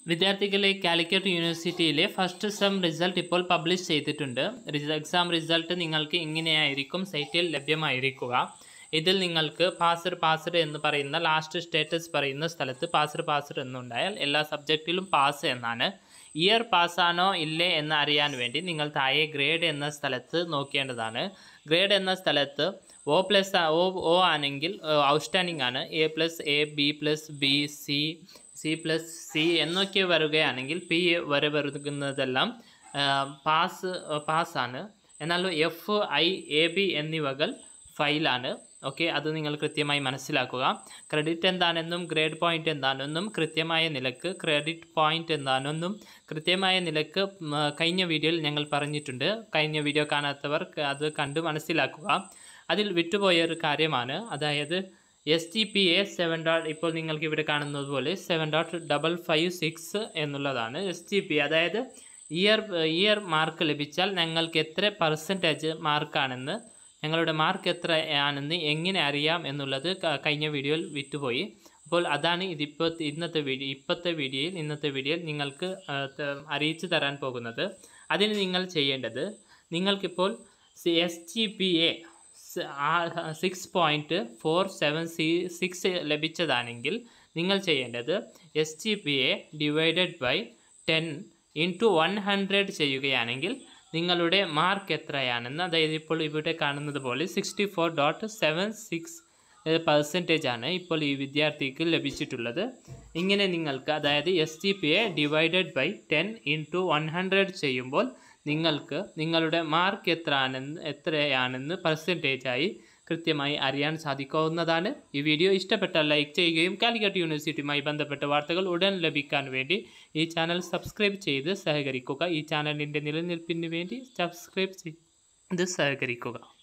വിദ്യാർത്ഥികളെ കാലിക്കറ്റ് യൂണിവേഴ്സിറ്റിയിലെ first sem result ഇപ്പോൾ പബ്ലിഷ് ചെയ്തിട്ടുണ്ട് എക്സാം റിസൾട്ട് നിങ്ങൾക്ക് ഇങ്ങനെയായിരിക്കും സൈറ്റിൽ ലഭ്യമായിരിക്കുക ഇതിൽ നിങ്ങൾക്ക് പാസ്ഡ് പാസ്ഡ് എന്ന് പറയുന്ന ലാസ്റ്റ് സ്റ്റേറ്റസ് പറയുന്ന സ്ഥലത്ത് പാസ്ഡ് പാസ്ഡ് എന്നുണ്ടായാൽ എല്ലാ സബ്ജക്റ്റിലും പാസ് എന്നാണ് ഇയർ പാസ്സാണോ ഇല്ലേ എന്ന് അറിയാൻ വേണ്ടി നിങ്ങൾ താഴെ ഗ്രേഡ് എന്ന സ്ഥലത്ത് നോക്കേണ്ടതാണ് ഗ്രേഡ് എന്ന സ്ഥലത്ത് ഒ പ്ലസ് ഒ ഒ ആണെങ്കിൽ ഔട്ട്സ്റ്റാൻഡിംഗ് ആണ് A plus A B plus B C C plus C എന്നൊക്കെ വരികയാണെങ്കിൽ പി വരെ വരുന്നതെല്ലാം പാസ് പാസ്സാണ് എന്നാൽ എഫ് ഐ എ ബി എന്നിവകൾ ഫൈലാണ് ഓക്കെ അത് നിങ്ങൾ കൃത്യമായി മനസ്സിലാക്കുക ക്രെഡിറ്റ് എന്താണെന്നും ഗ്രേഡ് പോയിന്റ് എന്താണെന്നും കൃത്യമായ നിലക്ക് ക്രെഡിറ്റ് പോയിന്റ് എന്താണെന്നും കൃത്യമായ നിലക്ക് ഉം, കഴിഞ്ഞ വീഡിയോയിൽ ഞങ്ങൾ പറഞ്ഞിട്ടുണ്ട് കഴിഞ്ഞ വീഡിയോ കാണാത്തവർ അത് കണ്ട് മനസ്സിലാക്കുക അതിൽ വിട്ടുപോയ ഒരു കാര്യമാണ് അതായത് S T P A seven dot ഇപ്പോൾ നിങ്ങൾക്ക് ഇവിടെ കാണുന്നത് പോലെ seven dot double five six എന്നുള്ളതാണ് എസ് ടി പി അതായത് ഇയർ ഇയർ മാർക്ക് ലഭിച്ചാൽ ഞങ്ങൾക്ക് എത്ര പെർസെൻറ്റേജ് മാർക്കാണെന്ന് ഞങ്ങളുടെ മാർക്ക് എത്ര ആണെന്ന് എങ്ങനെ അറിയാം എന്നുള്ളത് ക- കഴിഞ്ഞ വീഡിയോയിൽ വിട്ടുപോയി അപ്പോൾ അതാണ് ഇതിപ്പോൾ ഇന്നത്തെ വീഡിയോ ഇപ്പോഴത്തെ വീഡിയോയിൽ ഇന്നത്തെ വീഡിയോയിൽ നിങ്ങൾക്ക് ആ, ത- അറിയിച്ചു തരാൻ പോകുന്നത് അതിന് നിങ്ങൾ ചെയ്യേണ്ടത് നിങ്ങൾക്കിപ്പോൾ S G P A six point four seven C six ലഭിച്ചതാണെങ്കിൽ നിങ്ങൾ ചെയ്യേണ്ടത് S G P A divided by ten into one hundred ചെയ്യുകയാണെങ്കിൽ നിങ്ങളുടെ മാർക്ക് എത്രയാണെന്ന് അതായത് ഇപ്പോൾ ഇവിടെ കാണുന്നത് പോലെ sixty four dot seven six percentage ആണ് ഇപ്പോൾ ഈ വിദ്യാർത്ഥിക്ക് ലഭിച്ചിട്ടുള്ളത് ഇങ്ങനെ നിങ്ങൾക്ക് അതായത് S G P A divided by ten into one hundred ചെയ്യുമ്പോൾ നിങ്ങൾക്ക് നിങ്ങളുടെ മാർക്ക് എത്ര ആണെന്ന് എത്രയാണെന്ന് പെർസെൻറ്റേജായി കൃത്യമായി അറിയാൻ സാധിക്കാവുന്നതാണ് ഈ വീഡിയോ ഇഷ്ടപ്പെട്ടാൽ ലൈക്ക് ചെയ്യുകയും കാലിക്കറ്റ് യൂണിവേഴ്സിറ്റിയുമായി ബന്ധപ്പെട്ട വാർത്തകൾ ഉടൻ ലഭിക്കാൻ വേണ്ടി ഈ ചാനൽ സബ്സ്ക്രൈബ് ചെയ്ത് സഹകരിക്കുക ഈ ചാനലിൻ്റെ നിലനിൽപ്പിന് വേണ്ടി സബ്സ്ക്രൈബ് ചെയ്ത് സഹകരിക്കുക